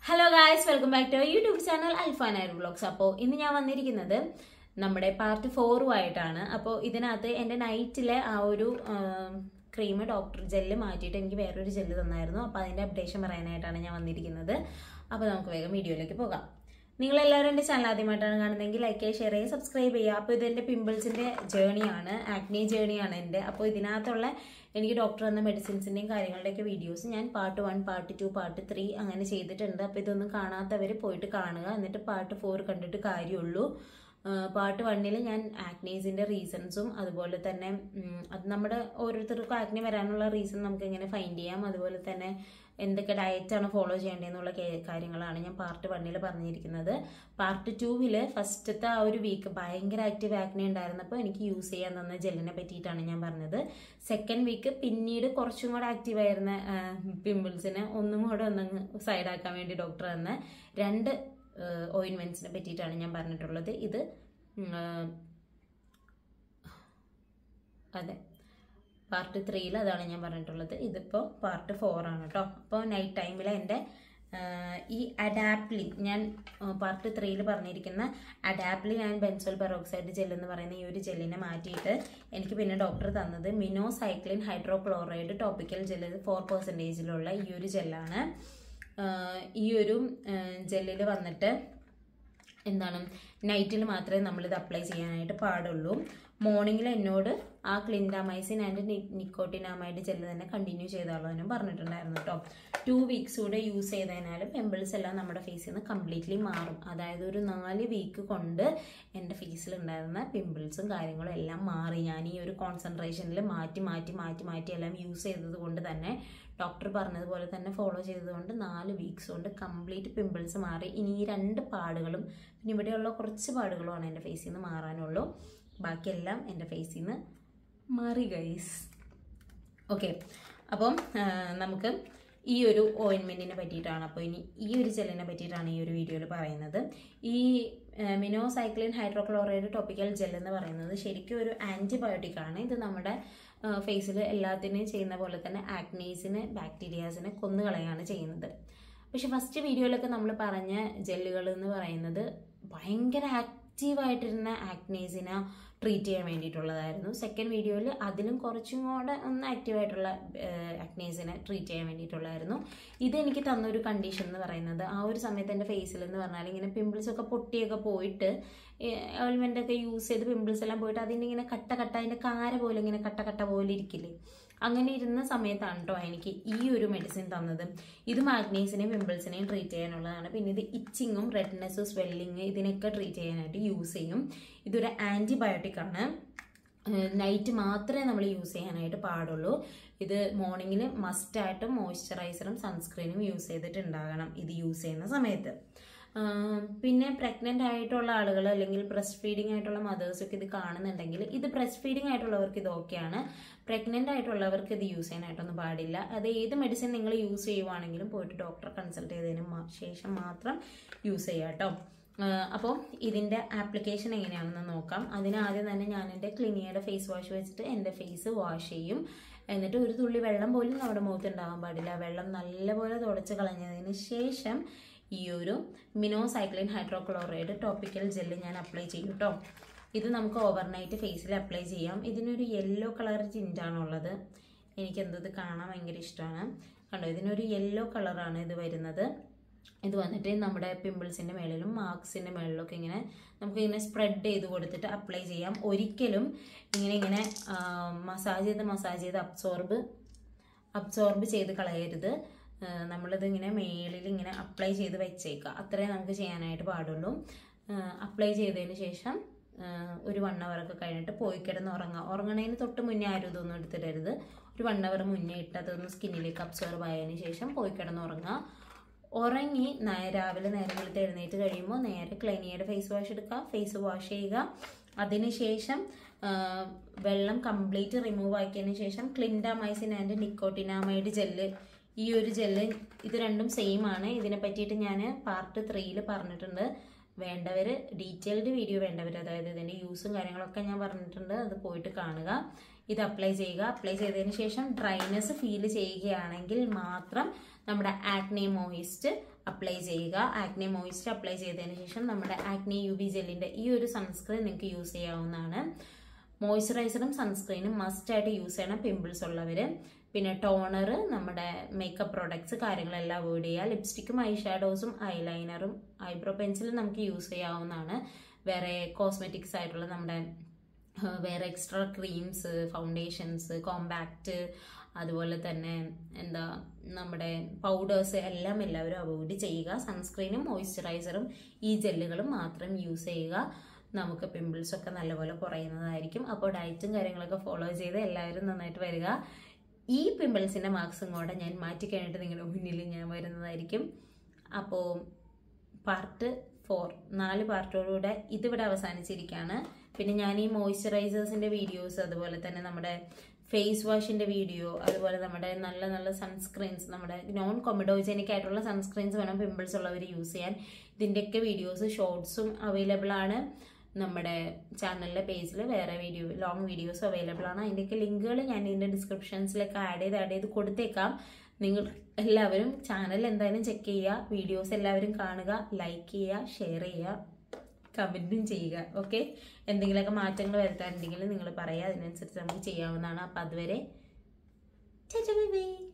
hello guys welcome back to YouTube channel Alfan Ayar vlogs അപ്പോൾ ഇന്ന് ഞാൻ വന്നിരിക്കുന്നത് നമ്മുടെ പാർട്ട് ഫോറുമായിട്ടാണ് അപ്പോൾ ഇതിനകത്ത് എൻ്റെ നൈറ്റിലെ ആ ഒരു ക്രീം ഡോക്ടർ ജെല്ല് മാറ്റിയിട്ട് എനിക്ക് വേറൊരു ജെല്ല് തന്നായിരുന്നു അപ്പോൾ അതിൻ്റെ അപ്ഡേഷൻ പറയാനായിട്ടാണ് ഞാൻ വന്നിരിക്കുന്നത് അപ്പോൾ നമുക്ക് വേഗം വീഡിയോയിലേക്ക് പോകാം നിങ്ങളെല്ലാവരും എൻ്റെ ചാനൽ ആദ്യമായിട്ടാണ് കാണുന്നതെങ്കിൽ ലൈക്ക് ചെയ്യുക ഷെയർ ചെയ്യുക സബ്സ്ക്രൈബ് ചെയ്യുക അപ്പോൾ ഇത് എൻ്റെ പിമ്പിൾസിൻ്റെ ജേണിയാണ് ആക്നി ജേണിയാണ് എൻ്റെ അപ്പോൾ ഇതിനകത്തുള്ള എനിക്ക് ഡോക്ടർ തന്ന മെഡിസിൻസിൻ്റെയും കാര്യങ്ങളുടെയൊക്കെ വീഡിയോസ് ഞാൻ part one part two part three അങ്ങനെ ചെയ്തിട്ടുണ്ട് അപ്പോൾ ഇതൊന്നും കാണാത്തവർ പോയിട്ട് കാണുക എന്നിട്ട് പാർട്ട് ഫോർ കണ്ടിട്ട് കാര്യമുള്ളൂ പാർട്ട് വണ്ണിൽ ഞാൻ ആക്നീസിൻ്റെ റീസൺസും അതുപോലെ തന്നെ ഉം, അത് നമ്മുടെ ഓരോരുത്തർക്കും ആക്നി വരാനുള്ള റീസൺ നമുക്ക് എങ്ങനെ ഫൈൻഡ് ചെയ്യാം അതുപോലെ തന്നെ എന്തൊക്കെ ഡയറ്റാണ് ഫോളോ ചെയ്യേണ്ടതെന്നുള്ള കേ- കാര്യങ്ങളാണ് ഞാൻ പാർട്ട് വണ്ണിൽ പറഞ്ഞിരിക്കുന്നത് പാർട്ട് ടൂവിൽ ഫസ്റ്റത്തെ ആ ഒരു വീക്ക് ഭയങ്കര ആക്റ്റീവ് ആക്നി ഉണ്ടായിരുന്നപ്പോൾ എനിക്ക് യൂസ് ചെയ്യാൻ തന്ന ജെല്ലിനെ പറ്റിയിട്ടാണ് ഞാൻ പറഞ്ഞത് സെക്കൻഡ് വീക്ക് പിന്നീട് കുറച്ചും കൂടെ ആക്റ്റീവ് ആയിരുന്ന പിമ്പിൾസിനെ ഒന്നും കൂടെ ഒന്നങ്ങ് സൈഡാക്കാൻ വേണ്ടി ഡോക്ടർ തന്ന രണ്ട് ഓയിൻമെൻറ്റ്സിനെ പറ്റിയിട്ടാണ് ഞാൻ പറഞ്ഞിട്ടുള്ളത് ഇത് ഉം, ആ, അതെ പാർട്ട് ത്രീയിൽ അതാണ് ഞാൻ പറഞ്ഞിട്ടുള്ളത് ഇതിപ്പോൾ പാർട്ട് ഫോർ ആണ് കേട്ടോ അപ്പോൾ നൈറ്റ് ടൈമിൽ എൻ്റെ ഈ അഡാപ്ലിൻ ഞാൻ പാർട്ട് ത്രീയിൽ പറഞ്ഞിരിക്കുന്ന adapalene and benzoyl peroxide gel എന്ന് പറയുന്ന ഈ ഒരു ജെല്ലിനെ മാറ്റിയിട്ട് എനിക്ക് പിന്നെ ഡോക്ടർ തന്നത് minocycline hydrochloride topical gel four പെർസെൻറ്റേജിലുള്ള ഈ ഒരു ജെല്ലാണ് ഈ ഒരു ജെല്ലിൽ വന്നിട്ട് എന്താണ് നൈറ്റിൽ മാത്രമേ നമ്മളിത് അപ്ലൈ ചെയ്യാനായിട്ട് പാടുള്ളൂ മോർണിംഗിൽ എന്നോട് ആ ക്ലിൻഡാമൈസിൻ ആൻഡ് നിക്കോട്ടിനാമൈഡ് ജെല്ല് തന്നെ കണ്ടിന്യൂ ചെയ്തോളാനും പറഞ്ഞിട്ടുണ്ടായിരുന്നു കേട്ടോ ടു വീക്സ് കൂടെ യൂസ് ചെയ്തതിനാലും പിമ്പിൾസ് എല്ലാം നമ്മുടെ ഫേസിൽ നിന്ന് കംപ്ലീറ്റ്ലി മാറും അതായത് ഒരു നാല് വീക്ക് കൊണ്ട് എൻ്റെ ഫേസിൽ ഉണ്ടായിരുന്ന പിമ്പിൾസും കാര്യങ്ങളും എല്ലാം മാറി ഞാൻ ഈ ഒരു കോൺസെൻട്രേഷനിൽ മാറ്റി മാറ്റി മാറ്റി മാറ്റി എല്ലാം യൂസ് ചെയ്തത് കൊണ്ട് തന്നെ ഡോക്ടർ പറഞ്ഞതുപോലെ തന്നെ ഫോളോ ചെയ്തതുകൊണ്ട് നാല് വീക്സ് കൊണ്ട് കംപ്ലീറ്റ് പിമ്പിൾസ് മാറി ഇനി ഈ രണ്ട് പാടുകളും പിന്നെ ഇവിടെയുള്ള കുറച്ച് പാടുകളുമാണ് എൻ്റെ ഫേസിൽ നിന്ന് മാറാനുള്ളൂ ബാക്കിയെല്ലാം എൻ്റെ ഫേസിൽ നിന്ന് മാറി ഗൈസ് ഓക്കെ അപ്പം ആ, നമുക്ക് ഈ ഒരു ഓയിൻമെൻറ്റിനെ പറ്റിയിട്ടാണ് അപ്പോൾ ഇനി ഈ ഒരു ജെല്ലിനെ പറ്റിയിട്ടാണ് ഈ ഒരു വീഡിയോയിൽ പറയുന്നത് ഈ മിനോസൈക്ലിൻ ഹൈഡ്രോക്ലോറൈഡ് ടോപ്പിക്കൽ ജെൽ എന്ന് പറയുന്നത് ശരിക്കും ഒരു ആൻറ്റിബയോട്ടിക് ആണ് ഇത് നമ്മുടെ ഫേസിൽ എല്ലാത്തിനെയും ചെയ്യുന്ന പോലെ തന്നെ ആക്നീസിനെ ബാക്ടീരിയാസിനെ കൊന്നുകളയാണ് ചെയ്യുന്നത് പക്ഷെ ഫസ്റ്റ് വീഡിയോയിലൊക്കെ നമ്മൾ പറഞ്ഞ ജെല്ലുകൾ എന്ന് പറയുന്നത് ഭയങ്കര ആക്റ്റീവായിട്ടിരുന്ന ആക്നീസിനെ ട്രീറ്റ് ചെയ്യാൻ വേണ്ടിയിട്ടുള്ളതായിരുന്നു സെക്കൻഡ് വീഡിയോയിൽ അതിലും കുറച്ചും കൂടെ ഒന്ന് ആക്റ്റീവായിട്ടുള്ള ആക്നീസിനെ ട്രീറ്റ് ചെയ്യാൻ വേണ്ടിയിട്ടുള്ളതായിരുന്നു ഇത് എനിക്ക് തന്നൊരു കണ്ടീഷൻ എന്ന് പറയുന്നത് ആ ഒരു സമയത്ത് എൻ്റെ ഫേസിൽ എന്ന് പറഞ്ഞാൽ ഇങ്ങനെ പിമ്പിൾസ് ഒക്കെ പൊട്ടിയൊക്കെ പോയിട്ട് ഓയിൽമെൻ്റ് ഒക്കെ യൂസ് ചെയ്ത് പിമ്പിൾസ് എല്ലാം പോയിട്ട് അതിൻ്റെ ഇങ്ങനെ കട്ട കട്ട അതിൻ്റെ കാര പോലെ ഇങ്ങനെ കട്ട കട്ട പോലെ ഇരിക്കില്ലേ അങ്ങനെ ഇരുന്ന സമയത്താണ് കേട്ടോ എനിക്ക് ഈ ഒരു മെഡിസിൻ തന്നത് ഇത് മാഗ്നീസിനെയും പിമ്പിൾസിനെയും ട്രീറ്റ് ചെയ്യാനുള്ളതാണ് പിന്നെ ഇത് ഇച്ചിങ്ങും റെഡ്നെസ് സ്വെല്ലിങ് ഇതിനൊക്കെ ട്രീറ്റ് ചെയ്യാനായിട്ട് യൂസ് ചെയ്യും ഇതൊരു ആൻറ്റിബയോട്ടിക് ആണ് നൈറ്റ് മാത്രമേ നമ്മൾ യൂസ് ചെയ്യാനായിട്ട് പാടുള്ളൂ ഇത് മോർണിംഗിൽ മസ്റ്റായിട്ടും മോയ്സ്ചറൈസറും സൺസ്ക്രീനും യൂസ് ചെയ്തിട്ടുണ്ടാകണം ഇത് യൂസ് ചെയ്യുന്ന സമയത്ത് ആഹ് പിന്നെ പ്രഗ്നൻ്റ് ആയിട്ടുള്ള ആളുകൾ അല്ലെങ്കിൽ ബ്രസ്റ്റ് ഫീഡിംഗ് ആയിട്ടുള്ള മദേഴ്സൊക്കെ ഇത് കാണുന്നുണ്ടെങ്കിൽ ഇത് ബ്രസ്റ്റ് ഫീഡിംഗ് ആയിട്ടുള്ളവർക്ക് ഇത് ഓക്കെയാണ് പ്രഗ്നൻ്റ് ആയിട്ടുള്ളവർക്ക് ഇത് യൂസ് ചെയ്യാനായിട്ടൊന്നും പാടില്ല അത് ഏത് മെഡിസിൻ നിങ്ങൾ യൂസ് ചെയ്യുവാണെങ്കിലും പോയിട്ട് ഡോക്ടറെ കൺസൾട്ട് ചെയ്തതിന് മാ- ശേഷം മാത്രം യൂസ് ചെയ്യുക കേട്ടോ അപ്പോൾ ഇതിൻ്റെ ആപ്ലിക്കേഷൻ എങ്ങനെയാണെന്ന് നോക്കാം അതിന് ആദ്യം തന്നെ ഞാൻ എൻ്റെ ക്ലിനിയയുടെ ഫേസ് വാഷ് വെച്ചിട്ട് എൻ്റെ ഫേസ് വാഷ് ചെയ്യും എന്നിട്ട് ഒരു തുള്ളി വെള്ളം പോലും നമ്മുടെ മുഖത്ത് ഉണ്ടാകാൻ പാടില്ല വെള്ളം നല്ലപോലെ തുടച്ച് കളഞ്ഞതിന് ശേഷം ഈ ഒരു മിനോസൈക്ലിൻ ഹൈഡ്രോക്ലോറൈഡ് ടോപ്പിക്കൽ ജെല്ല് ഞാൻ അപ്ലൈ ചെയ്യും കേട്ടോ ഇത് നമുക്ക് ഓവർനൈറ്റ് ഫേസിൽ അപ്ലൈ ചെയ്യാം ഇതിനൊരു യെല്ലോ കളർ ടിൻ്റാണുള്ളത് എനിക്ക് എന്തോ ഇത് കാണാൻ ഭയങ്കര ഇഷ്ടമാണ് കണ്ടോ ഇതിനൊരു യെല്ലോ കളറാണ് ഇത് വരുന്നത് ഇത് വന്നിട്ട് നമ്മുടെ പിമ്പിൾസിൻ്റെ മേളിലും മാർക്സിൻ്റെ മേളിലൊക്കെ ഇങ്ങനെ നമുക്ക് ഇങ്ങനെ സ്പ്രെഡ് ചെയ്ത് കൊടുത്തിട്ട് അപ്ലൈ ചെയ്യാം ഒരിക്കലും ഇങ്ങനെ ഇങ്ങനെ മസാജ് ചെയ്ത് മസാജ് ചെയ്ത് അബ്സോർബ് അബ്സോർബ് ചെയ്ത് കളയരുത് ആ, നമ്മളിത് ഇങ്ങനെ മേളിൽ ഇങ്ങനെ അപ്ലൈ ചെയ്ത് വെച്ചേക്കുക അത്രേ നമുക്ക് ചെയ്യാനായിട്ട് പാടുള്ളൂ അപ്ലൈ ചെയ്തതിന് ശേഷം ആ, ഒരു വൺ ഒക്കെ കഴിഞ്ഞിട്ട് പോയി കിടന്ന് ഉറങ്ങുക ഉറങ്ങണതിന് തൊട്ട് മുന്നേ ആരും ഇതൊന്നും എടുത്തിടരുത് ഒരു വൺ അവർ മുന്നേ ഇട്ട് അതൊന്ന് സ്കിന്നിലേക്ക് അബ്സോർബ് ആയതിനു ശേഷം പോയി കിടന്ന് ഉറങ്ങുക ഉറങ്ങി നേ- രാവിലെ നേരം വെളുത്ത് എഴുന്നേറ്റ് കഴിയുമ്പോൾ നേരെ ക്ലൈനിയുടെ ഫേസ് വാഷ് എടുക്കുക ഫേസ് വാഷ് ചെയ്യുക അതിനുശേഷം ആ, വെള്ളം കംപ്ലീറ്റ് റിമൂവ് ആക്കിയതിന് ശേഷം ക്ലിൻഡാമൈസിൻ ആൻഡ് നിക്കോട്ടിനാമൈഡ് ജെല്ല് ഈ ഒരു ജെല്ല് ഇത് രണ്ടും സെയിം ആണ് ഇതിനെ പറ്റിയിട്ട് ഞാൻ പാർട്ട് ത്രീയിൽ പറഞ്ഞിട്ടുണ്ട് വേണ്ടവർ ഡീറ്റെയിൽഡ് വീഡിയോ വേണ്ടവർ അതായത് ഇതിൻ്റെ യൂസും കാര്യങ്ങളൊക്കെ ഞാൻ പറഞ്ഞിട്ടുണ്ട് അത് പോയിട്ട് കാണുക ഇത് അപ്ലൈ ചെയ്യുക അപ്ലൈ ചെയ്തതിന് ശേഷം ഡ്രൈനെസ് ഫീൽ ചെയ്യുകയാണെങ്കിൽ മാത്രം നമ്മുടെ ആക്നെ മോയിസ്റ്റ് അപ്ലൈ ചെയ്യുക ആക്നെ മോയിസ്ചർ അപ്ലൈ ചെയ്തതിന് ശേഷം നമ്മുടെ ആക്നെ യു വി ജെല്ലിൻ്റെ ഈ ഒരു സൺസ്ക്രീൻ നിങ്ങൾക്ക് യൂസ് ചെയ്യാവുന്നതാണ് മോയ്സ്ചറൈസറും സൺസ്ക്രീനും മസ്റ്റ് ആയിട്ട് യൂസ് ചെയ്യണം പിമ്പിൾസ് ഉള്ളവർ പിന്നെ ടോണർ നമ്മുടെ മേക്കപ്പ് പ്രോഡക്ട്സ് കാര്യങ്ങളെല്ലാം അവോയ്ഡ് ചെയ്യുക ലിപ്സ്റ്റിക്കും ഐ ഷാഡോസും ഐലൈനറും ഐബ്രോ പെൻസിലും നമുക്ക് യൂസ് ചെയ്യാവുന്നതാണ് വേറെ കോസ്മെറ്റിക്സ് ആയിട്ടുള്ള നമ്മുടെ ആ, വേറെ എക്സ്ട്രാ ക്രീംസ് ഫൗണ്ടേഷൻസ് കോമ്പാക്റ്റ് അതുപോലെ തന്നെ എന്താ നമ്മുടെ പൗഡേഴ്സ് എല്ലാം എല്ലാവരും അവോയ്ഡ് ചെയ്യുക സൺസ്ക്രീനും മോയ്സ്ചറൈസറും ഈ ജെല്ലുകളും മാത്രം യൂസ് ചെയ്യുക നമുക്ക് പിമ്പിൾസ് ഒക്കെ നല്ലപോലെ കുറയുന്നതായിരിക്കും അപ്പോൾ ഡയറ്റും കാര്യങ്ങളൊക്കെ ഫോളോ ചെയ്ത് എല്ലാവരും നന്നായിട്ട് വരിക ഈ പിമ്പിൾസിൻ്റെ മാർക്സും കൂടെ ഞാൻ മാറ്റി കഴിഞ്ഞിട്ട് നിങ്ങളുടെ മുന്നിൽ ഞാൻ വരുന്നതായിരിക്കും അപ്പോൾ പാർട്ട് ഫോർ നാല് പാർട്ടോടുകൂടെ ഇതിവിടെ അവസാനിച്ചിരിക്കുകയാണ് പിന്നെ ഞാൻ ഈ മോയ്സ്ചറൈസേഴ്സിൻ്റെ വീഡിയോസ് അതുപോലെ തന്നെ നമ്മുടെ ഫേസ് വാഷിൻ്റെ വീഡിയോ അതുപോലെ നമ്മുടെ നല്ല നല്ല സൺസ്ക്രീൻസ് നമ്മുടെ നോൺ കൊമിഡോജനിക് ആയിട്ടുള്ള സൺസ്ക്രീൻസ് വേണം പിമ്പിൾസ് ഉള്ളവർ യൂസ് ചെയ്യാൻ ഇതിൻ്റെയൊക്കെ വീഡിയോസ് ഷോർട്സും അവൈലബിൾ ആണ് നമ്മുടെ ചാനലിലെ പേജിൽ വേറെ വീഡിയോ ലോങ് വീഡിയോസ് അവൈലബിൾ ആണ് അതിൻ്റെയൊക്കെ ലിങ്കുകൾ ഞാൻ ഇതിൻ്റെ ഡിസ്ക്രിപ്ഷൻസിലൊക്കെ ആഡ് ചെയ്ത് ആഡ് ചെയ്ത് കൊടുത്തേക്കാം നിങ്ങൾ എല്ലാവരും ചാനൽ എന്തായാലും ചെക്ക് ചെയ്യുക വീഡിയോസ് എല്ലാവരും കാണുക ലൈക്ക് ചെയ്യുക ഷെയർ ചെയ്യുക കമൻറ്റും ചെയ്യുക ഓക്കെ എന്തെങ്കിലുമൊക്കെ മാറ്റങ്ങൾ വരുത്താനുണ്ടെങ്കിൽ നിങ്ങൾ പറയുക അതിനനുസരിച്ച് നമുക്ക് ചെയ്യാവുന്നതാണ് അപ്പം അതുവരെ ബൈ ബൈ